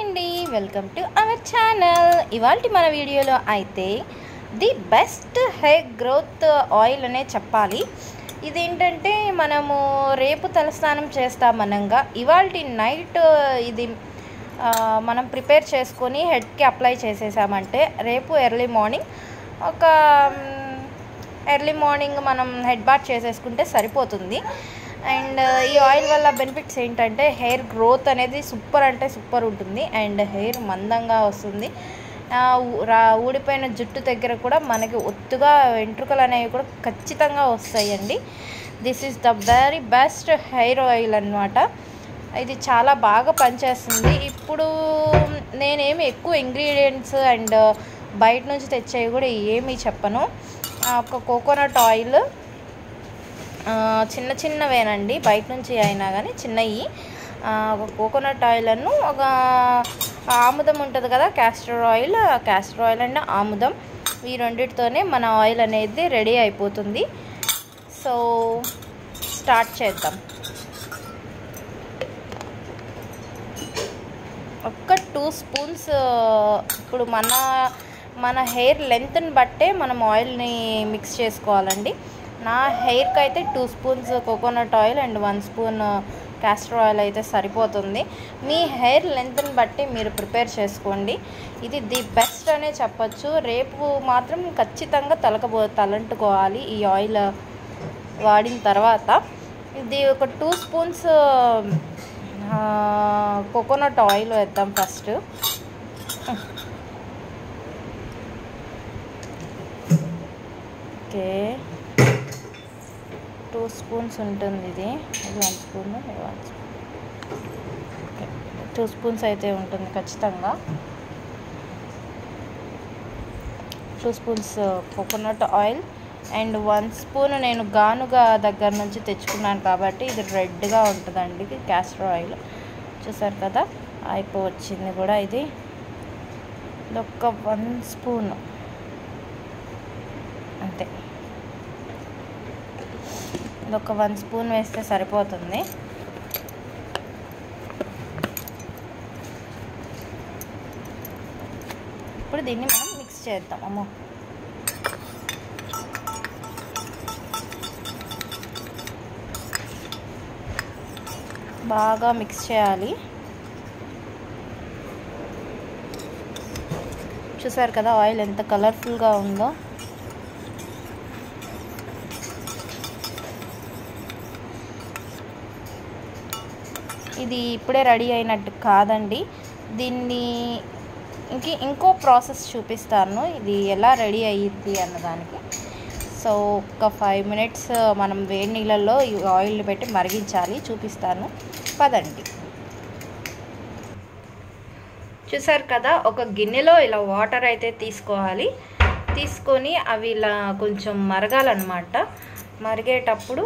అండి welcome to our channel ఇవాళ మన వీడియోలో అయితే the best hair growth oil అనే చెప్పాలి ఇదేంటంటే మనము రేపు తలస్నానం చేస్తామనంగా ఇవాళ నైట్ ఇది ఆ, మనం ప్రిపేర్ చేసుకొని హెడ్కి అప్లై చేసేసామంటే రేపు ఎర్లీ మార్నింగ్ ఒక ఎర్లీ మార్నింగ్ మనం హెడ్ బాత్ చేసేసుకుంటే సరిపోతుంది అండ్ ఈ ఆయిల్ వల్ల బెనిఫిట్స్ ఏంటంటే హెయిర్ గ్రోత్ అనేది సూపర్ అంటే సూపర్ ఉంటుంది అండ్ హెయిర్ మందంగా వస్తుంది ఆ, ఊ- రా ఊడిపోయిన జుట్టు దగ్గర కూడా మనకి ఒత్తుగా వెంట్రుకలు అనేవి కూడా ఖచ్చితంగా వస్తాయండి this is the very best hair oil అన్నమాట ఇది చాలా బాగా పనిచేస్తుంది ఇప్పుడు నేనేమి ఎక్కువ ఇంగ్రీడియంట్స్ అండ్ బయట నుంచి తెచ్చేవి కూడా ఏమీ చెప్పను ఆ, ఒక కోకోనట్ ఆయిల్ ఆ, చిన్న చిన్నవేనండి బయట నుంచి అయినా కానీ చిన్నవి ఆ, ఒక కోకోనట్ ఆయిల్ అను ఒక ఆముదం ఉంటుంది కదా క్యాస్టర్ ఆయిల్ ఆ క్యాస్టర్ ఆయిల్ అండ్ ఆముదం ఈ రెండిటితోనే మన ఆయిల్ అనేది రెడీ అయిపోతుంది సో స్టార్ట్ చేద్దాం ఒక్క టూ స్పూన్స్ ఇప్పుడు మన మన హెయిర్ లెంత్ని బట్టే మనం ఆయిల్ని మిక్స్ చేసుకోవాలండి నా హెయిర్కి అయితే two spoons coconut oil and one spoon castor oil అయితే సరిపోతుంది మీ హెయిర్ లెంత్ని బట్టి మీరు ప్రిపేర్ చేసుకోండి ఇది ది బెస్ట్ అనే చెప్పొచ్చు రేపు మాత్రం ఖచ్చితంగా తలకబో తలంటుకోవాలి ఈ ఆయిల్ వాడిన తర్వాత ఇది ఒక టూ స్పూన్స్ కోకోనట్ ఆయిల్ వేద్దాం ఫస్ట్ ఓకే టూ స్పూన్స్ ఉంటుంది ఇది ఇది వన్ స్పూన్ ఇది one spoon okay two spoons అయితే ఉంటుంది ఖచ్చితంగా two spoons coconut oil and one spoon నేను గానుగా దగ్గర నుంచి తెచ్చుకున్నాను కాబట్టి ఇది రెడ్గా ఉంటుందండి ఇది క్యాస్టర్ ఆయిల్ చూసారు కదా అయిపో వచ్చింది కూడా ఇది ఇది ఒక వన్ స్పూన్ అంతే ఇది ఒక వన్ స్పూన్ వేస్తే సరిపోతుంది ఇప్పుడు దీన్ని మనం మిక్స్ చేద్దాం అమ్మో బాగా మిక్స్ చేయాలి చూసారు కదా ఆయిల్ ఎంత కలర్ఫుల్గా ఉందో ఇది ఇప్పుడే రెడీ అయినట్టు కాదండి దీన్ని ఇంక ఇంకో ప్రాసెస్ చూపిస్తాను ఇది ఎలా రెడీ అయ్యిద్ది అన్నదానికి సో ఒక ఫైవ్ మినిట్స్ మనం వేడి నీళ్ళల్లో ఈ ఆయిల్ పెట్టి మరిగించాలి చూపిస్తాను పదండి చూసారు కదా ఒక గిన్నెలో ఇలా వాటర్ అయితే తీసుకోవాలి తీసుకొని అవి ఇలా కొంచెం మరగాలన్నమాట మరిగేటప్పుడు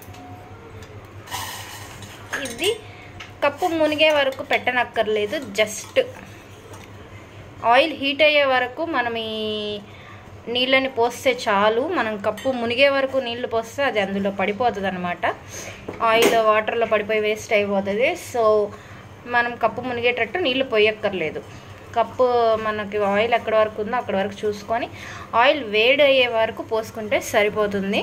ఇది కప్పు మునిగే వరకు పెట్టనక్కర్లేదు జస్ట్ ఆయిల్ హీట్ అయ్యే వరకు మనం ఈ నీళ్ళని పోస్తే చాలు మనం కప్పు మునిగే వరకు నీళ్లు పోస్తే అది అందులో పడిపోతుంది అనమాట ఆయిల్ వాటర్లో పడిపోయి వేస్ట్ అయిపోతుంది సో మనం కప్పు మునిగేటట్టు నీళ్లు పోయక్కర్లేదు కప్పు మనకి ఆయిల్ ఎక్కడి వరకు ఉందో అక్కడి వరకు చూసుకొని ఆయిల్ వేడి అయ్యే వరకు పోసుకుంటే సరిపోతుంది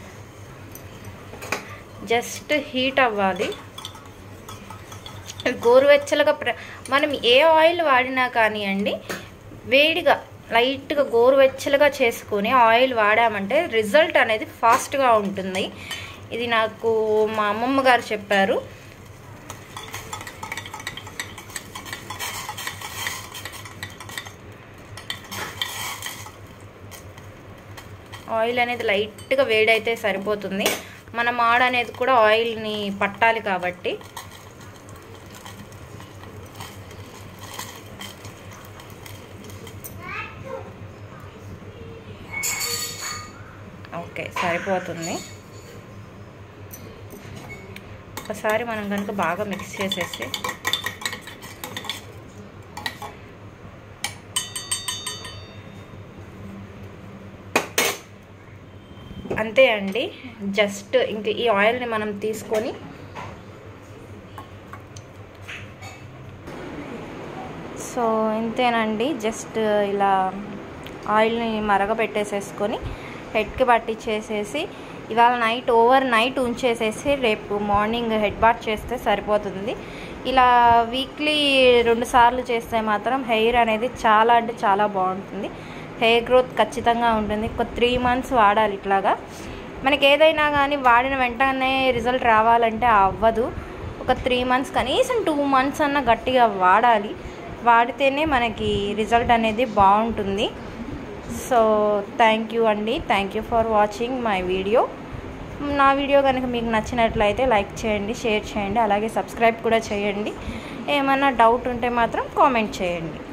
జస్ట్ హీట్ అవ్వాలి గోరువెచ్చలుగా ప్ర మనం ఏ ఆయిల్ వాడినా కానివ్వండి వేడిగా లైట్గా గోరువెచ్చలుగా చేసుకొని ఆయిల్ వాడామంటే రిజల్ట్ అనేది ఫాస్ట్గా ఉంటుంది ఇది నాకు మా అమ్మమ్మ గారు చెప్పారు ఆయిల్ అనేది లైట్గా వేడైతే సరిపోతుంది మన మాడ అనేది కూడా ఆయిల్ని పట్టాలి కాబట్టి ఓకే సరిపోతుంది ఒకసారి మనం కనుక బాగా మిక్స్ చేసేసి అంతే అండి జస్ట్ ఇంక ఈ ఆయిల్ని మనం తీసుకొని సో ఇంతేనండి జస్ట్ ఇలా ఆయిల్ని మరగపెట్టేసేసుకొని హెడ్కి పట్టించేసేసి ఇవాళ నైట్ ఓవర్ నైట్ ఉంచేసేసి రేపు మార్నింగ్ హెడ్ బాత్ చేస్తే సరిపోతుంది ఇలా వీక్లీ రెండు సార్లు చేస్తే మాత్రం హెయిర్ అనేది చాలా అంటే చాలా బాగుంటుంది హెయిర్ గ్రోత్ ఖచ్చితంగా ఉంటుంది ఒక త్రీ మంత్స్ వాడాలి ఇట్లాగా మనకి ఏదైనా కానీ వాడిన వెంటనే రిజల్ట్ రావాలంటే అవ్వదు ఒక త్రీ మంత్స్ కనీసం టూ మంత్స్ అన్న గట్టిగా వాడాలి వాడితేనే మనకి రిజల్ట్ అనేది బాగుంటుంది సో థ్యాంక్ యూ అండి thank you for watching my video నా వీడియో కనుక మీకు నచ్చినట్లయితే లైక్ చేయండి షేర్ చేయండి అలాగే సబ్స్క్రైబ్ కూడా చేయండి ఏమైనా డౌట్ ఉంటే మాత్రం కామెంట్ చేయండి